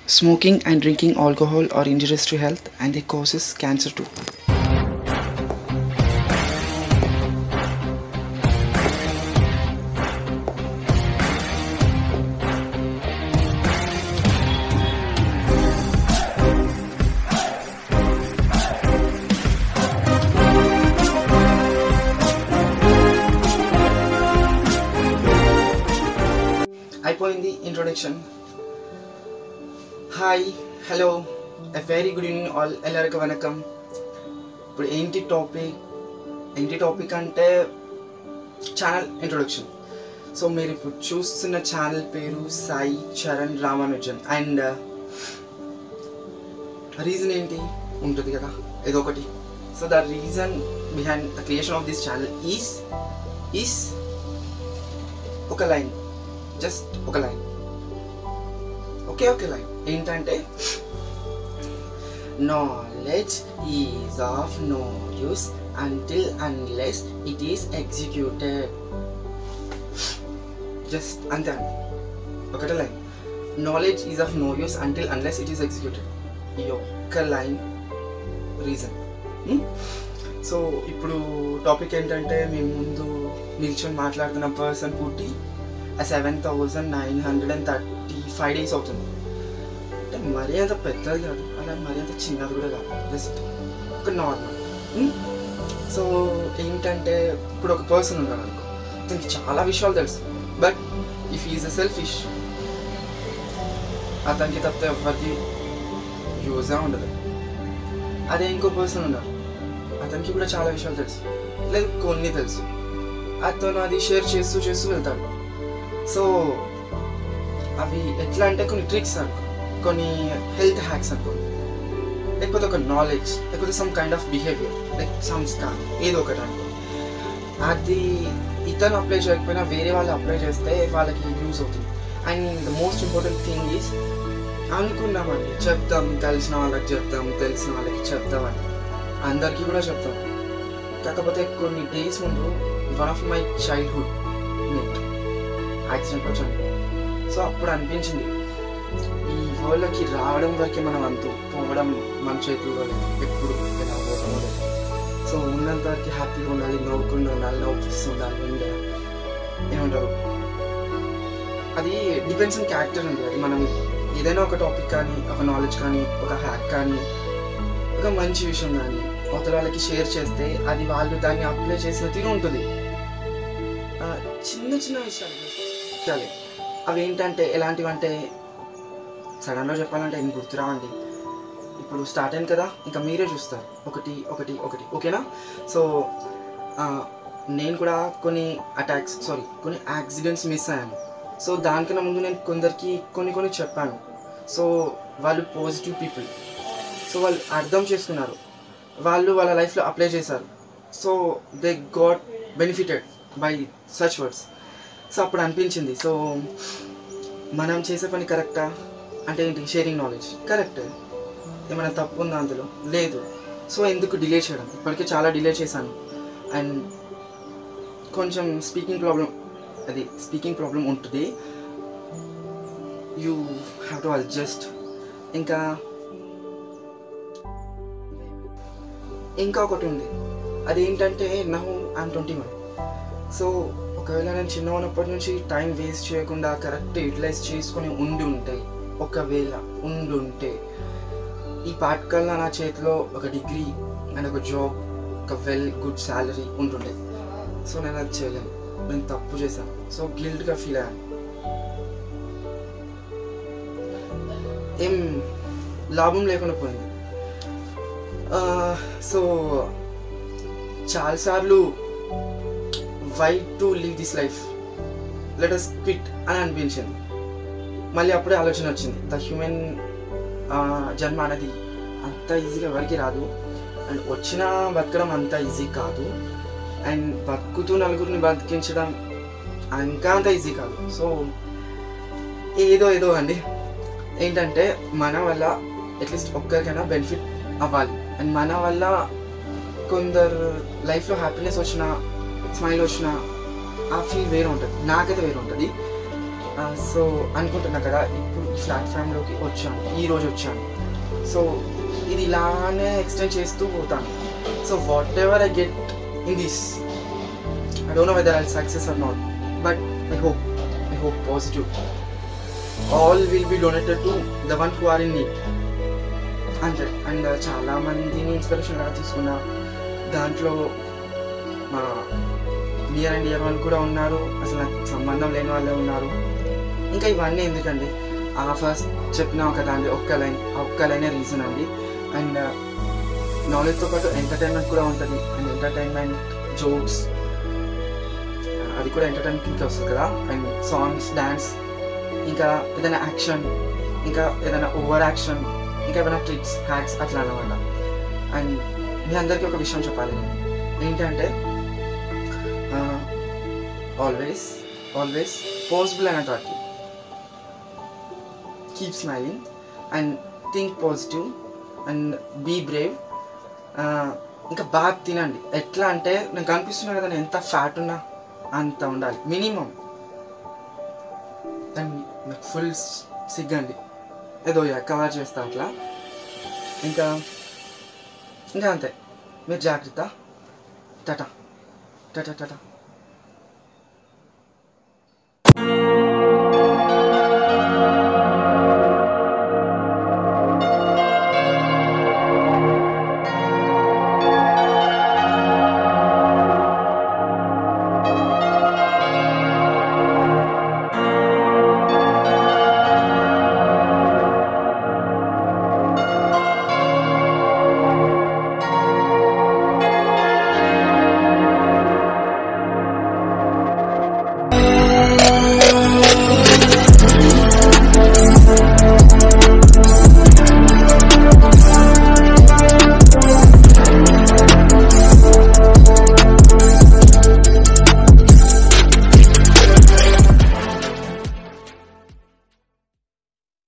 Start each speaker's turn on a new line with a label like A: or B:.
A: Smoking and drinking alcohol are injurious to health and they causes cancer too. అయిపోయింది introduction hi hello a very good evening all ఎల్లరికి వనకం ఇప్పుడు ఏంటి topic ఏంటి topic అంటే channel introduction so మీరు ఇప్పుడు చూస్తున్న ఛానల్ పేరు సాయి చరణ్ రామానుజన్ అండ్ రీజన్ ఏంటి ఉంటుంది కదా ఏదో ఒకటి so the reason behind the creation of this channel is is ఒక లైన్ జస్ట్ ఒక లైన్ ఒకే ఒకే లైన్ ఏంటంటే knowledge is of no use until unless it is executed just అంతే అండి ఒకటే line knowledge is of no use until unless it is executed ఈ ఒక్క లైన్ రీజన్ సో ఇప్పుడు టాపిక్ ఏంటంటే మేము ముందు నిల్చొని మాట్లాడుతున్న పర్సన్ పుట్టి seven thousand nine hundred and thirty five days అవుతుంది అంటే మరీ అంత పెద్దది కాదు అలా మరీ అంత చిన్నది కూడా కాదు జస్ట్ ఒక నార్మల్ సో ఏంటంటే ఇప్పుడు ఒక పర్సన్ ఉన్నాడు అనుకో అతనికి చాలా విషయాలు తెలుసు but if is a selfish అతనికి తప్పితే ఎవరికి యూజే ఉండదు అదే ఇంకో పర్సన్ ఉన్నారు అతనికి కూడా చాలా విషయాలు తెలుసు లేదు కొన్ని తెలుసు అతను అది షేర్ చేస్తూ చేస్తూ వెళ్తాడు సో అవి ఎట్లా అంటే కొన్ని ట్రిక్స్ అనుకో కొన్ని హెల్త్ హ్యాక్స్ అనుకో లేకపోతే ఒక నాలెడ్జ్ లేకపోతే some kind of behaviour like సంస్కారం ఏదో ఒకటి అనుకో అది ఇతను అప్లై చేయకపోయినా వేరే వాళ్ళు అప్లై చేస్తే వాళ్ళకి యూజ్ అవుతుంది and the most important thing is అనుకున్నామండి చెప్తాం తెలిసిన వాళ్ళకి చెప్తాం తెలిసిన వాళ్ళకి చెప్తామని అందరికీ కూడా చెప్తాం కాకపోతే కొన్ని డేస్ ముందు one of my childhood mate accident వచ్చాను సో అప్పుడు అనిపించింది ఈ వరల్డ్కి రావడం వరకే మనం అంతు పోవడం మన చేతుల్లో లేదు. ఎప్పుడు ఎలా పోతామో లేదు. సో ఉన్నంత వరకు హ్యాపీగా ఉండాలి నవ్వుకుండా ఉండాలి నవ్వుపిస్తూ ఉండాలి ఉండే ఏమంటారు అది డిపెండ్స్ ఇన్ క్యారెక్టర్ ఉంది అది మనం ఏదైనా ఒక టాపిక్ కానీ ఒక నాలెడ్జ్ కానీ ఒక హ్యాక్ కానీ ఒక మంచి విషయం కానీ అవతల వాళ్ళకి షేర్ చేస్తే అది వాళ్ళు దాన్ని అప్లై చేసిన తీరు ఉంటుంది ఆ, చిన్న చిన్న విషయాలు చాలే అవి ఏంటంటే ఎలాంటివి అంటే సడన్గా చెప్పాలంటే ఏం గుర్తురావండి ఇప్పుడు స్టార్ట్ అయింది కదా ఇంకా మీరే చూస్తారు ఒకటి ఒకటి ఒకటి ఓకేనా సో ఆ, నేను కూడా కొన్ని అటాక్స్ సారీ కొన్ని యాక్సిడెంట్స్ మిస్ అయ్యాను సో దానికన్నా ముందు నేను కొందరికి కొన్ని కొన్ని చెప్పాను సో వాళ్ళు పాజిటివ్ పీపుల్ సో వాళ్ళు అర్థం చేసుకున్నారు వాళ్ళు వాళ్ళ లైఫ్లో అప్లై చేశారు so they got benefited by such words so అప్పుడు అనిపించింది సో మనం చేసే పని కరెక్టా అంటే ఏంటి షేరింగ్ నాలెడ్జ్ కరెక్ట్ ఏమైనా తప్పు ఉందా అందులో లేదు సో ఎందుకు డిలే చేయడం ఇప్పటికే చాలా డిలే చేశాను అండ్ కొంచెం స్పీకింగ్ ప్రాబ్లం అది స్పీకింగ్ ప్రాబ్లం ఉంటుంది యూ హ్యావ్ టు అడ్జస్ట్ ఇంకా ఇంకా ఒకటి ఉంది అదేంటంటే నహు ఐఎమ్ ట్వంటీ వన్ సో ఒకవేళ నేను చిన్న ఉన్నప్పటి నుంచి టైం వేస్ట్ చేయకుండా కరెక్ట్ యూటిలైజ్ చేసుకొని ఉండి ఉంటే ఒకవేళ ఉండి ఉంటే ఈ పాటికల్లా నా చేతిలో ఒక డిగ్రీ అండ్ ఒక జాబ్ ఒక వెల్ గుడ్ శాలరీ ఉంటుండే సో నేను అది చేయలేను నేను తప్పు చేశాను సో గిల్ట్గా ఫీల్ అయ్యాను ఏం లాభం లేకుండా పోయింది సో చాలాసార్లు why to leave this life let us quit అని అనిపించింది మళ్ళీ అప్పుడే ఆలోచన వచ్చింది ద హ్యూమన్ జన్మ అనేది అంత ఈజీగా ఎవరికి రాదు అండ్ వచ్చిన బతకడం అంత ఈజీ కాదు అండ్ బతుకుతూ నలుగురిని బతికించడం ఇంకా అంత ఈజీ కాదు సో ఏదో ఏదో అండి ఏంటంటే మన వల్ల అట్లీస్ట్ ఒక్కరికైనా బెనిఫిట్ అవ్వాలి అండ్ మన వల్ల కొందరు లైఫ్లో హ్యాపీనెస్ వచ్చిన స్మైల్ వచ్చిన ఆ ఫీల్ వేరే ఉంటుంది నాకైతే వేరే ఉంటుంది సో అనుకుంటున్నా కదా ఇప్పుడు ఈ ప్లాట్ఫామ్లోకి వచ్చాను ఈ రోజు వచ్చాను సో ఇది ఇలానే ఎక్స్టెండ్ చేస్తూ పోతాను so whatever I get in this I don't know whether I success or not but I hope I hope positive all will be donated to the one who are in need అంతే and చాలా మందిని ఇన్స్పిరేషన్గా తీసుకున్నా దాంట్లో మా near and year వాళ్ళు కూడా ఉన్నారు అసలు నాకు సంబంధం లేని వాళ్ళే ఉన్నారు ఇంకా ఇవన్నీ ఎందుకండి ఆ ఫస్ట్ చెప్పిన ఒక దాంట్లో ఒక్క లైన్ ఆ ఒక్క లైనే రీజన్ అండి అండ్ నాలెడ్జ్తో పాటు ఎంటర్టైన్మెంట్ కూడా ఉంటుంది అండ్ ఎంటర్టైన్మెంట్ జోక్స్ అది కూడా ఎంటర్టైన్మెంట్ కింద వస్తుంది కదా అండ్ సాంగ్స్ డ్యాన్స్ ఇంకా ఏదైనా యాక్షన్ ఇంకా ఏదైనా ఓవర్ యాక్షన్ ఇంకా ఏమైనా ట్రిక్స్ హ్యాక్స్ అట్లా అనమాట అండ్ మీ అందరికీ ఒక విషయం చెప్పాలి నేను ఏంటంటే ఆల్వేస్ ఆల్వేస్ పాసిబుల్ అనే థాట్కి keep smiling and think positive and be brave ఇంకా బాగా తినండి ఎట్లా అంటే నాకు కనిపిస్తున్నా కదా నేను ఎంత ఫ్యాట్ ఉన్నా అంత ఉండాలి మినిమం అండ్ నాకు ఫుల్ సిగ్గండి ఏదో కవర్ చేస్తా అట్లా ఇంకా ఇంకా అంతే మీరు జాగ్రత్త టాటా టాటా టాటా